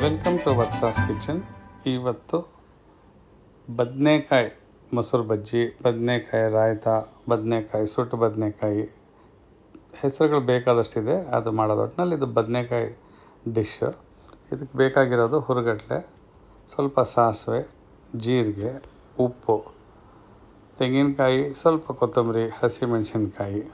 welcome to ವತ್ಸಾಸ್ kitchen ಇವತ್ತು ಬದನೆಕಾಯಿ ಮೊಸರು ಬಜ್ಜಿ ಬದನೆಕಾಯಿ ರಾಯ್ತ ಬದನೆಕಾಯಿ ಸುಟ್ಟು ಬದನೆಕಾಯಿ ಹೆಸರುಗಳು ಬೇಕಾದಷ್ಟಿದೆ ಅದು ಮಾಡೋದು ಒಟ್ಟಿನಲ್ಲಿ ಇದು ಬದನೆಕಾಯಿ ಡಿಶ್ ಇದಕ್ಕೆ ಬೇಕಾಗಿರೋದು ಹುರುಗಡ್ಲೆ ಸ್ವಲ್ಪ ಸಾಸಿವೆ ಜೀರಿಗೆ ಉಪ್ಪು ತೆಂಗಿನಕಾಯಿ ಸ್ವಲ್ಪ ಕೊತ್ತಂಬರಿ ಹಸಿಮೆಣಸಿನ್ಕಾಯಿ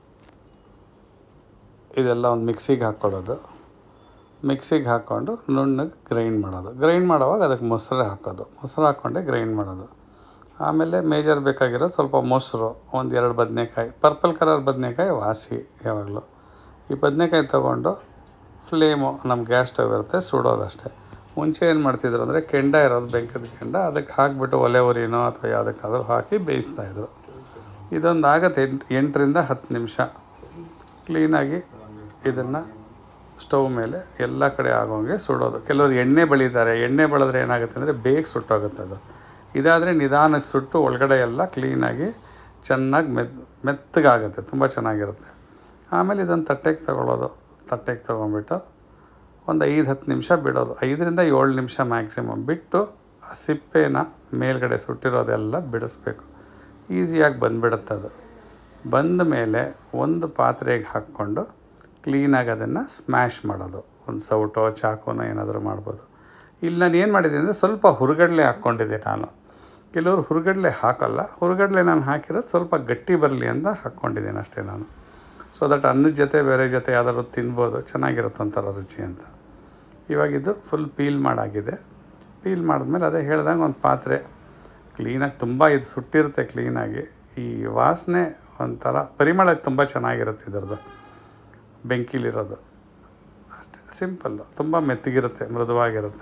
ಇದೆಲ್ಲ ಒಂದು ಮಿಕ್ಸಿಗೆ ಹಾಕ್ಕೊಳ್ಳೋದು ಮಿಕ್ಸಿಗೆ ಹಾಕ್ಕೊಂಡು ನುಣ್ಣಗೆ ಗ್ರೈಂಡ್ ಮಾಡೋದು ಗ್ರೈಂಡ್ ಮಾಡೋವಾಗ ಅದಕ್ಕೆ ಮೊಸರು ಹಾಕೋದು ಮೊಸರು ಹಾಕ್ಕೊಂಡೆ ಗ್ರೈಂಡ್ ಮಾಡೋದು ಆಮೇಲೆ ಮೇಜರ್ ಬೇಕಾಗಿರೋದು ಸ್ವಲ್ಪ ಮೊಸರು ಒಂದು ಎರಡು ಬದನೆಕಾಯಿ ಪರ್ಪಲ್ ಕಲರ್ ಬದನೆಕಾಯಿ ವಾಸಿ ಯಾವಾಗಲೂ ಈ ಬದನೆಕಾಯಿ ತೊಗೊಂಡು ಫ್ಲೇಮು ನಮ್ಮ ಗ್ಯಾಸ್ ಸ್ಟವ್ ಇರುತ್ತೆ ಸುಡೋದಷ್ಟೇ ಮುಂಚೆ ಏನು ಮಾಡ್ತಿದ್ರು ಅಂದರೆ ಕೆಂಡ ಇರೋದು ಬೆಂಕದ ಕೆಂಡ ಅದಕ್ಕೆ ಹಾಕಿಬಿಟ್ಟು ಒಲೆ ಉರಿನೋ ಅಥವಾ ಯಾವುದಕ್ಕಾದ್ರೂ ಹಾಕಿ ಬೇಯಿಸ್ತಾಯಿದ್ರು ಇದೊಂದು ಆಗತ್ತೆ ಎಂಟು ಎಂಟರಿಂದ ಹತ್ತು ನಿಮಿಷ ಕ್ಲೀನಾಗಿ ಇದನ್ನು ಸ್ಟವ್ ಮೇಲೆ ಎಲ್ಲ ಕಡೆ ಆಗೋಂಗೆ ಸುಡೋದು ಕೆಲವರು ಎಣ್ಣೆ ಬಳಿತಾರೆ ಎಣ್ಣೆ ಬಳಿದ್ರೆ ಏನಾಗುತ್ತೆ ಅಂದರೆ ಬೇಗ ಸುಟ್ಟೋಗುತ್ತೆ ಅದು ಇದಾದರೆ ನಿಧಾನಕ್ಕೆ ಸುಟ್ಟು ಒಳಗಡೆ ಎಲ್ಲ ಕ್ಲೀನಾಗಿ ಚೆನ್ನಾಗಿ ಮೆತ್ ಮೆತ್ತಗಾಗುತ್ತೆ ತುಂಬ ಚೆನ್ನಾಗಿರುತ್ತೆ ಆಮೇಲೆ ಇದನ್ನು ತಟ್ಟೆಗೆ ತಗೊಳ್ಳೋದು ತಟ್ಟೆಗೆ ತೊಗೊಂಬಿಟ್ಟು ಒಂದು ಐದು ಹತ್ತು ನಿಮಿಷ ಬಿಡೋದು ಐದರಿಂದ ಏಳು ನಿಮಿಷ ಮ್ಯಾಕ್ಸಿಮಮ್ ಬಿಟ್ಟು ಆ ಸಿಪ್ಪೆನ ಮೇಲ್ಗಡೆ ಸುಟ್ಟಿರೋದೆಲ್ಲ ಬಿಡಿಸ್ಬೇಕು ಈಸಿಯಾಗಿ ಬಂದುಬಿಡುತ್ತೆ ಅದು ಬಂದ ಮೇಲೆ ಒಂದು ಪಾತ್ರೆಗೆ ಹಾಕ್ಕೊಂಡು ಕ್ಲೀನಾಗಿ ಅದನ್ನು ಸ್ಮ್ಯಾಶ್ ಮಾಡೋದು ಒಂದು ಸೌಟೋ ಚಾಕುನೋ ಏನಾದರೂ ಮಾಡ್ಬೋದು ಇಲ್ಲಿ ನಾನು ಏನು ಮಾಡಿದ್ದೀನಿ ಅಂದರೆ ಸ್ವಲ್ಪ ಹುರುಗಡ್ಲೆ ಹಾಕ್ಕೊಂಡಿದ್ದೆ ನಾನು ಕೆಲವರು ಹುರುಗಡ್ಲೆ ಹಾಕಲ್ಲ ಹುರುಗಡ್ಲೆ ನಾನು ಹಾಕಿರೋದು ಸ್ವಲ್ಪ ಗಟ್ಟಿ ಬರಲಿ ಅಂತ ಹಾಕ್ಕೊಂಡಿದ್ದೀನಿ ಅಷ್ಟೇ ನಾನು ಸೊ ದಟ್ ಅನ್ನದ ಜೊತೆ ಬೇರೆ ಜೊತೆ ಯಾವ್ದಾದ್ರು ತಿನ್ಬೋದು ಚೆನ್ನಾಗಿರುತ್ತೆ ಒಂಥರ ರುಚಿ ಅಂತ ಇವಾಗಿದ್ದು ಫುಲ್ ಪೀಲ್ ಮಾಡಾಗಿದೆ ಪೀಲ್ ಮಾಡಿದ್ಮೇಲೆ ಅದೇ ಹೇಳ್ದಂಗೆ ಒಂದು ಪಾತ್ರೆ ಕ್ಲೀನಾಗಿ ತುಂಬ ಇದು ಸುಟ್ಟಿರುತ್ತೆ ಕ್ಲೀನಾಗಿ ಈ ವಾಸನೆ ಒಂಥರ ಪರಿಮಳ ತುಂಬ ಚೆನ್ನಾಗಿರುತ್ತೆ ಇದರದ್ದು ಬೆಂಕಿಲಿರೋದು ಅಷ್ಟೇ ಸಿಂಪಲ್ಲು ತುಂಬ ಮೆತ್ತಗಿರುತ್ತೆ ಮೃದುವಾಗಿರುತ್ತೆ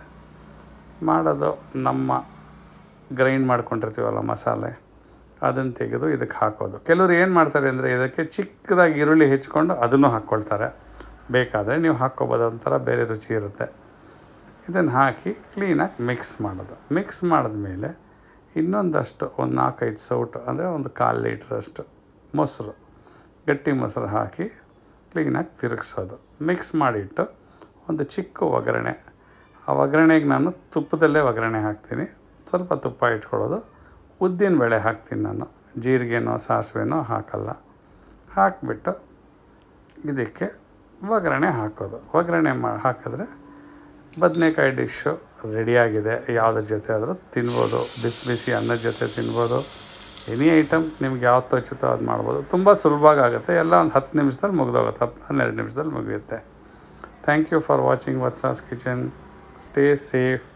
ಮಾಡೋದು ನಮ್ಮ ಗ್ರೈಂಡ್ ಮಾಡ್ಕೊಂಡಿರ್ತೀವಲ್ಲ ಮಸಾಲೆ ಅದನ್ನು ತೆಗೆದು ಇದಕ್ಕೆ ಹಾಕೋದು ಕೆಲವರು ಏನು ಮಾಡ್ತಾರೆ ಅಂದರೆ ಇದಕ್ಕೆ ಚಿಕ್ಕದಾಗಿ ಈರುಳ್ಳಿ ಹೆಚ್ಕೊಂಡು ಅದನ್ನು ಹಾಕ್ಕೊಳ್ತಾರೆ ಬೇಕಾದರೆ ನೀವು ಹಾಕ್ಕೊಬೋದು ಒಂಥರ ಬೇರೆ ರುಚಿ ಇರುತ್ತೆ ಇದನ್ನು ಹಾಕಿ ಕ್ಲೀನಾಗಿ ಮಿಕ್ಸ್ ಮಾಡೋದು ಮಿಕ್ಸ್ ಮಾಡಿದ್ಮೇಲೆ ಇನ್ನೊಂದಷ್ಟು ಒಂದು ನಾಲ್ಕೈದು ಸೌಟು ಅಂದರೆ ಒಂದು ಕಾಲು ಲೀಟ್ರಷ್ಟು ಮೊಸರು ಗಟ್ಟಿ ಮೊಸರು ಹಾಕಿ ಕ್ಲೀನಾಗಿ ತಿರುಗಿಸೋದು ಮಿಕ್ಸ್ ಮಾಡಿಟ್ಟು ಒಂದು ಚಿಕ್ಕ ಒಗ್ಗರಣೆ ಆ ಒಗ್ಗರಣೆಗೆ ನಾನು ತುಪ್ಪದಲ್ಲೇ ಒಗ್ಗರಣೆ ಹಾಕ್ತೀನಿ ಸ್ವಲ್ಪ ತುಪ್ಪ ಇಟ್ಕೊಳ್ಳೋದು ಉದ್ದಿನ ಬೇಳೆ ಹಾಕ್ತೀನಿ ನಾನು ಜೀರಿಗೆನೋ ಸಾಸಿವೆನೋ ಹಾಕಲ್ಲ ಹಾಕಿಬಿಟ್ಟು ಇದಕ್ಕೆ ಒಗ್ಗರಣೆ ಹಾಕೋದು ಒಗ್ಗರಣೆ ಮಾ ಹಾಕಿದ್ರೆ ಬದನೆಕಾಯಿ ಡಿಶ್ಶು ರೆಡಿಯಾಗಿದೆ ಯಾವುದ್ರ ಜೊತೆ ಆದರೂ ತಿನ್ಬೋದು ಬಿಸಿ ಬಿಸಿ ಅನ್ನದ ಜೊತೆ ತಿನ್ಬೋದು ಎನಿ ಐಟಮ್ ನಿಮ್ಗೆ ಯಾವ್ದು ತೋಚುತ್ತೋ ಅದು ಮಾಡ್ಬೋದು ತುಂಬ ಸುಲಭವಾಗಿ ಆಗುತ್ತೆ ಎಲ್ಲ ಒಂದು ಹತ್ತು ನಿಮಿಷದಲ್ಲಿ ಮುಗ್ದೋಗುತ್ತೆ ಹತ್ತು ಹನ್ನೆರಡು ನಿಮಿಷದಲ್ಲಿ ಮುಗಿಯುತ್ತೆ thank you for watching Vatsa's kitchen stay safe